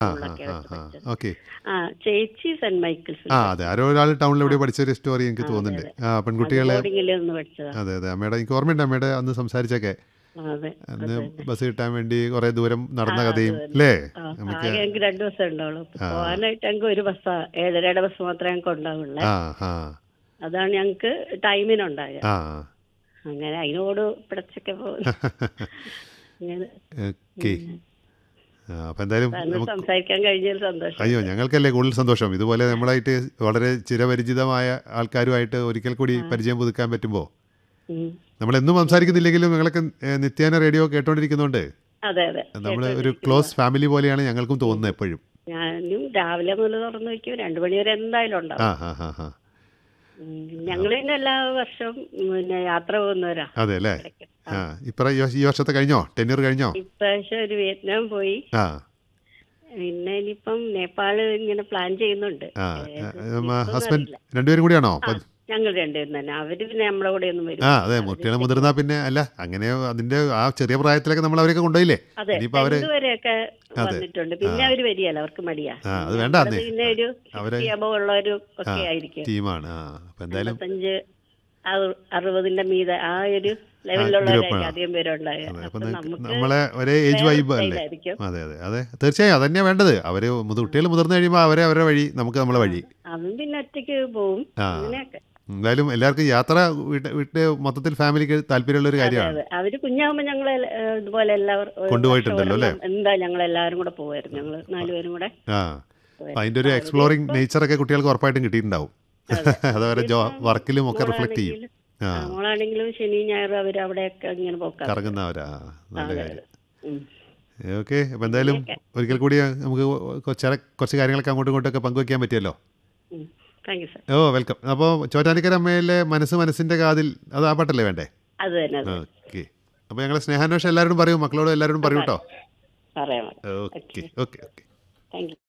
ആ ആ സ്കൂളിലൊക്കെ ആ ആയിട്ട് ആ പഠിച്ചത് ഓക്കെ ആ ചേച്ചി സെന്റ് മൈക്കിൾസ് ആ അതെ ആരോ ഒരാൾ ടൗണിൽ എവിടെയോ പഠിച്ച ഒരു സ്റ്റോറി എനിക്ക് തോന്നുന്നുണ്ട് ആ പെൺകുട്ടികളെ ബോർഡിങ്ങിൽ ഒന്ന് പഠിച്ചതാ അതെ അതെ അമ്മയുടെ എനിക്ക് ഓർമ്മയുണ്ട് അമ്മയുടെ അന്ന് സംസാരിച്ചൊക്കെ ആ, അതെ അന്ന് ബസ് കിട്ടാൻ വേണ്ടി കുറെ ദൂരം നടന്ന കഥയും അത് തന്നെ. അല്ലേ ആ, നമുക്ക് ആകെ ഞങ്ങൾക്ക് രണ്ടു ദിവസം ഉണ്ടാവുള്ളൂ പോകാനായിട്ട് ഞങ്ങൾക്ക് ഒരു ബസ്സാ ഏഴരയുടെ ബസ് മാത്രമേ ഞങ്ങൾക്ക് ഉണ്ടാവുള്ളൂ ആ ആ അതാണ് ഞങ്ങൾക്ക് ടൈമിനുണ്ടാകുക ആ അങ്ങനെ അതിനോട് പിടച്ചൊക്കെ പോകും അങ്ങനെ ഓക്കെ അപ്പം എന്തായാലും സാറിന് നമുക്ക് സംസാരിക്കാൻ കഴിഞ്ഞതിൽ സന്തോഷം അയ്യോ ഞങ്ങൾക്കല്ലേ കൂടുതൽ സന്തോഷം ഇതുപോലെ നമ്മളായിട്ട് വളരെ ചിരപരിചിതമായ ആൾക്കാരുമായിട്ട് ഒരിക്കൽ കൂടി പരിചയം പുതുക്കാൻ പറ്റുമ്പോൾ ഉം. നമ്മളെന്നും സംസാരിക്കുന്നില്ലെങ്കിലും ഞങ്ങളൊക്കെ ഏഹ്, നിത്യേന റേഡിയോ കേട്ടോണ്ടിരിക്കുന്നുണ്ട് അതെ അതെ നമ്മൾ ഒരു ക്ലോസ് ഫാമിലി പോലെയാണ് ഞങ്ങൾക്കും തോന്നുന്നത് എപ്പോഴും ഞാനും രാവിലെ മുതൽ തുറന്നു വയ്ക്കും രണ്ടു മണി വരെ എന്തായാലും ഉണ്ടാവും ആ ഹാ ഹാ ഹാ ഞങ്ങൾ പിന്നെ എല്ലാ വർഷവും പിന്നെ യാത്ര പോകുന്നവരാ അതെ അല്ലേ ഇടയ്ക്ക്. ആ ഇപ്പറ ഈ വർഷത്തെ കഴിഞ്ഞോ ടെന്നൂർ കഴിഞ്ഞോ ഇപ്രാവശ്യം ഒരു വിയറ്റ്നാം പോയി ആ പിന്നെ ഇനിയിപ്പം നേപ്പാള് ഇങ്ങനെ പ്ലാൻ ചെയ്യുന്നുണ്ട് ആ ഏത് ഹസ്ബൻഡ് അറിയില്ല. രണ്ടുപേരും കൂടിയാണോ അപ്പം ഞങ്ങൾ രണ്ടുപേരും തന്നെ അവര് പിന്നെ നമ്മളെ കൂടെ ഒന്നും വരും ആ അതെ കുട്ടികൾ മുതിർന്നാ പിന്നെ അല്ല അങ്ങനെ അതിന്റെ ആ ചെറിയ പ്രായത്തിലൊക്കെ നമ്മൾ അവരൊക്കെ കൊണ്ടുപോയില്ലേ അതെ ഇനിയിപ്പോ അവര് വരെയൊക്കെ വന്നിട്ടുണ്ട് പിന്നെ അവര് വരികയല്ല അവർക്ക് മടിയാ ആ അത് വേണ്ട നമ്മളത് അന്നേ പിന്നെ ഒരു അവരെ അബവ് ഉള്ളവരും ഒക്കെ ആയിരിക്കും ടീമാണ് ആ അപ്പം എന്തായാലും അമ്പത്തഞ്ച് അറു- അറുപതിന്റെ മീതെ ആ ഒരു ലെവലിലുള്ളവരായിരിക്കും അധികം പേരുണ്ടാകുക അതെ അപ്പൊ അപ്പം നമുക്ക് നമ്മളെ ഒരേ ഏജ് വൈബ് അല്ലേ ആയിരിക്കും അതെ അതെ അതെ തീർച്ചയായും അതന്നെയാ വേണ്ടത് അവര് കുട്ടികൾ മുതിർന്നു കഴിയുമ്പോൾ അവരെ അവരുടെ വഴി നമുക്ക് നമ്മളെ വഴി അവൻ പിന്നെ ഒറ്റയ്ക്ക് പോവും ആ അങ്ങനെയൊക്കെ എന്തായാലും എല്ലാവർക്കും യാത്ര വിട്ട് വിട്ട് മൊത്തത്തിൽ ഫാമിലിക്ക് താല്പര്യമുള്ള ഒരു കാര്യമാണ് അതെ അവര് കുഞ്ഞാകുമ്പോ ഞങ്ങള് ഏഹ്, ഇതുപോലെ എല്ലാവരും കൊണ്ടുപോയിട്ടുണ്ടല്ലോ അല്ലേ? എന്താ ഞങ്ങൾ എല്ലാവരും കൂടെ പോവായിരുന്നു ഞങ്ങള് നാലുപേരും കൂടെ ആ അപ്പം അതിന്റെ ഒരു എക്സ്പ്ലോറിംഗ് നേച്ചറൊക്കെ കുട്ടികൾക്ക് ഉറപ്പായിട്ടും കിട്ടിയിട്ടുണ്ടാവും അതവരെ ജോ വർക്കിലും ഒക്കെ റിഫ്ലക്ട് ചെയ്യും ആ ആ, മോളാണെങ്കിലും ശനി ഞായർ അവര് അവിടെയൊക്കെ ഇങ്ങനെ പോക്കാം കറങ്ങുന്നവരാ ആ, നല്ല കാര്യം ഉം. ഓക്കെ അപ്പം എന്തായാലും ഒരിക്കൽ കൂടി നമുക്ക് ചില കുറച്ച് കാര്യങ്ങളൊക്കെ അങ്ങോട്ടും ഇങ്ങോട്ടൊക്കെ പങ്കുവയ്ക്കാൻ പറ്റിയല്ലോ ഉം. Thank you sir oh welcome അപ്പോൾ ചോറ്റാനിക്കര അമ്മയിലെ മനസ്സ് മനസ്സിൻ്റെ കാതിൽ അത് ആ പാട്ടല്ലേ വേണ്ടേ അത് തന്നെ അത് ഓക്കെ അപ്പോൾ ഞങ്ങൾ സ്നേഹാന്വേഷണം എല്ലാവരോടും പറയൂ മക്കളോടും എല്ലാവരോടും പറയൂ കേട്ടോ പറയാം okay okay okay thank U